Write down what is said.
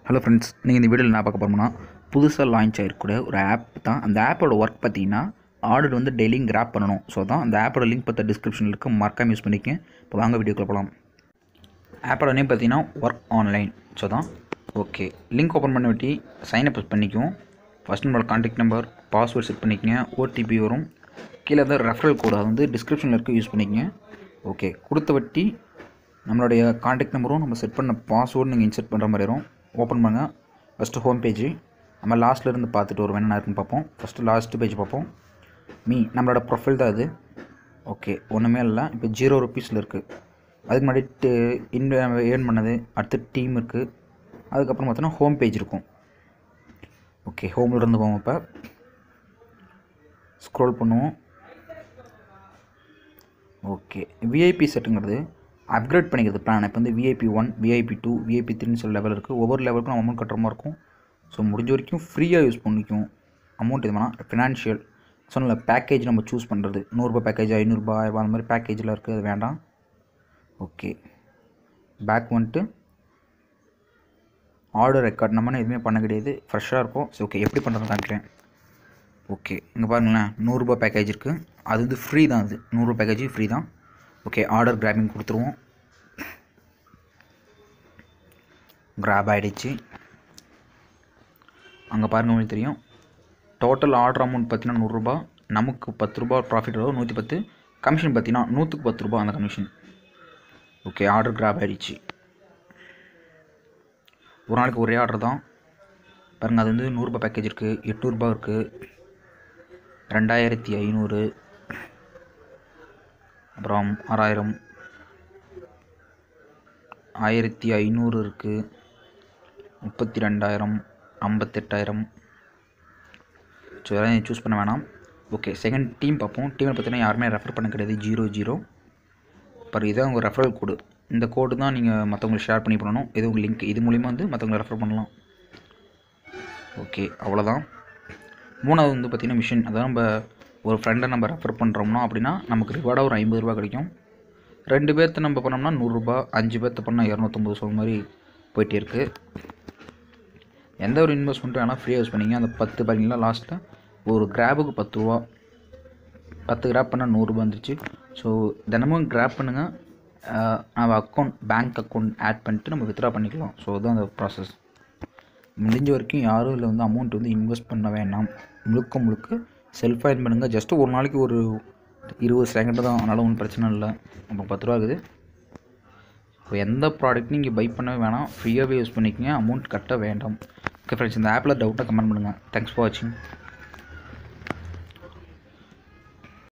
hello friends நீங்கள் இந்த வீடியோவில் என்ன பார்க்க போகிறோம்னா புதுசாக லான்ச் ஆகிருக்கூட ஒரு ஆப் தான் அந்த ஆப்போட ஒர்க் பார்த்தீங்கன்னா ஆர்டர் வந்து டெய்லியும் கிராப் பண்ணணும் ஸோ தான் அந்த ஆப்போட லிங்க் பார்த்த டிஸ்கிரிப்ஷனில் இருக்க மறக்காம யூஸ் பண்ணிக்கங்க இப்போ வாங்க வீடியோக்குள்ள போகலாம் ஆப்போட நேம் பார்த்தீங்கன்னா ஒர்க் ஆன்லைன் ஸோ தான் ஓகே லிங்க் ஓப்பன் பண்ண வெட்டி சைன் அப் பண்ணிக்குவோம் ஃபஸ்ட் நம்மளோட கான்டாக்ட் நம்பர் பாஸ்வேர்ட் செட் பண்ணிக்கங்க ஓடிபி வரும் கீழே தான் ரெஃபரல் கோட் அது வந்து டிஸ்கிரிப்ஷனில் இருக்க யூஸ் பண்ணிக்கங்க ஓகே கொடுத்த வட்டி நம்மளுடைய கான்டாக்ட் நம்பரும் நம்ம செட் பண்ண பாஸ்வேர்டு நீங்கள் இன்செர்ட் பண்ணுற மாதிரி வரும் ஓப்பன் பண்ணுங்கள் ஃபஸ்ட்டு ஹோம் பேஜ் நம்ம லாஸ்ட்ல இருந்து பார்த்துட்டு ஒரு என்ன இருக்குன்னு பார்ப்போம் ஃபஸ்ட்டு லாஸ்ட் பேஜ் பார்ப்போம் மீ நம்மளோட ப்ரொஃபைல் தான் அது ஓகே ஒன்றுமே இல்லை இப்போ ஜீரோ ருபீஸில் இருக்குது அதுக்கு முன்னாடி இன் ஏர்ன் பண்ணது அடுத்து டீம் இருக்குது அதுக்கப்புறம் பார்த்தோன்னா ஹோம் பேஜ் இருக்கும் ஓகே ஹோமில் இருந்து போவோம் இப்போ ஸ்க்ரோல் பண்ணுவோம் ஓகே விஐபி செட்டுங்கிறது அப்கிரேட் பண்ணிக்கிறது பிளான் இப்போ வந்து VIP one VIP two VIP த்ரீன்னு சொல்ல லெவல் இருக்குது ஒவ்வொரு லெவலுக்கும் நம்ம அமௌண்ட் கட்டுற மாதிரி இருக்கும் ஸோ முடிஞ்ச வரைக்கும் ஃப்ரீயாக யூஸ் பண்ணிக்கும் அமௌண்ட் இது வேணால் ஃபினான்ஷியல் சொன்னல பேக்கேஜ் நம்ம சூஸ் பண்ணுறது நூறுரூபா பேக்கேஜ் ஐநூறுரூபா ஆயிரரூபா அந்த மாதிரி பேக்கேஜில் இருக்குது அது வேண்டாம் ஓகே பேக் வந்துட்டு ஆர்டர் ரெக்கார்ட் நம்ம எதுவுமே பண்ண கிடையாது ஃப்ரெஷ்ஷாக இருக்கும் ஸோ ஓகே எப்படி பண்ணுறது காட்டுறேன் ஓகே இங்கே பாருங்களேன் நூறுரூபா பேக்கேஜ் இருக்குது அது வந்து ஃப்ரீ தான் அது நூறுரூபா பேக்கேஜ் ஃப்ரீ தான் ஓகே ஆர்டர் கிராபிங் கொடுத்துருவோம் கிராப் ஆகிடுச்சு அங்கே பாருங்க உங்களுக்கு தெரியும் டோட்டல் ஆர்டர் அமௌண்ட் பார்த்தீங்கன்னா நூறுரூபா நமக்கு பத்து ரூபா ப்ராஃபிட் வரும் நூற்றி பத்து கமிஷன் பார்த்தீங்கன்னா நூற்றுக்கு பத்து ரூபா அந்த கமிஷன் ஓகே ஆர்டர் கிராப் ஆகிடுச்சு ஒரு நாளைக்கு ஒரே ஆர்டர் தான் பாருங்கள் அது வந்து நூறுரூபா பேக்கேஜ் இருக்குது எட்நூறுபா இருக்குது ரெண்டாயிரத்தி ஐநூறு அப்புறம் ஆறாயிரம் ஆயிரத்தி ஐநூறு இருக்குது முப்பத்தி ரெண்டாயிரம் ஐம்பத்தெட்டாயிரம் ஸோ இதெல்லாம் சூஸ் பண்ண வேணாம் ஓகே செகண்ட் டீம் பார்ப்போம் டீமில் பார்த்தீங்கன்னா யாருமே ரெஃபர் பண்ண கிடையாது ஜீரோ ஜீரோ அப்புறம் இதான் உங்கள் ரெஃபரல் கோடு இந்த கோடு தான் நீங்கள் மற்றவங்களுக்கு ஷேர் பண்ணி பண்ணணும் இது உங்கள் லிங்க் இது மூலிமா வந்து மற்றவங்களை ரெஃபர் பண்ணலாம் ஓகே அவ்வளோதான் மூணாவது வந்து பார்த்திங்கன்னா மிஷின் அதாவது நம்ம ஒரு ஃப்ரெண்டை நம்ம ரெஃபர் பண்ணுறோம்னா அப்படின்னா நமக்கு ரிவார்டாக ஒரு ஐம்பது ரூபா கிடைக்கும் ரெண்டு பேர்த்த நம்ம பண்ணோம்னா நூறுரூபா அஞ்சு பேர்த்த பண்ணால் இரநூத்தொம்பது சொல் மாதிரி போயிட்டே இருக்குது எந்த ஒரு இன்வெஸ்ட்மெண்ட்டும் வேணால் ஃப்ரீயாக யூஸ் பண்ணிங்க அந்த பத்து பார்த்தீங்களா லாஸ்ட்டில் ஒரு கிராபுக்கு பத்து ரூபா பத்து கிராப் பண்ணால் நூறுரூபா வந்துருச்சு ஸோ தினமும் கிராப் பண்ணுங்கள் நம்ம அக்கௌண்ட் பேங்க் அக்கௌண்ட் ஆட் பண்ணிட்டு நம்ம வித்ட்ரா பண்ணிக்கலாம் ஸோ அதுதான் அந்த ப்ராசஸ் முடிஞ்ச வரைக்கும் யாரும் இதில் வந்து அமௌண்ட் வந்து இன்வெஸ்ட் பண்ண வேண்டாம் முழுக்க முழுக்க செல்ஃபாக ஏர்ன் பண்ணுங்கள் ஜஸ்ட்டு ஒரு நாளைக்கு ஒரு இருபது செகண்ட் தான் அதனால் ஒன்றும் பிரச்சனை இல்லை அப்புறம் பத்து ரூபா ஆகுது இப்போ எந்த ப்ராடக்ட் நீங்கள் பை பண்ணவே வேணாம் ஃப்ரீயாகவே யூஸ் பண்ணிக்கங்க அமௌண்ட் கட்ட வேண்டாம் ஓகே ஃப்ரெண்ட்ஸ் இந்த ஆப்பில் டவுட்டாக கமெண்ட் பண்ணுங்கள் தேங்க்ஸ் ஃபார் வாட்சிங்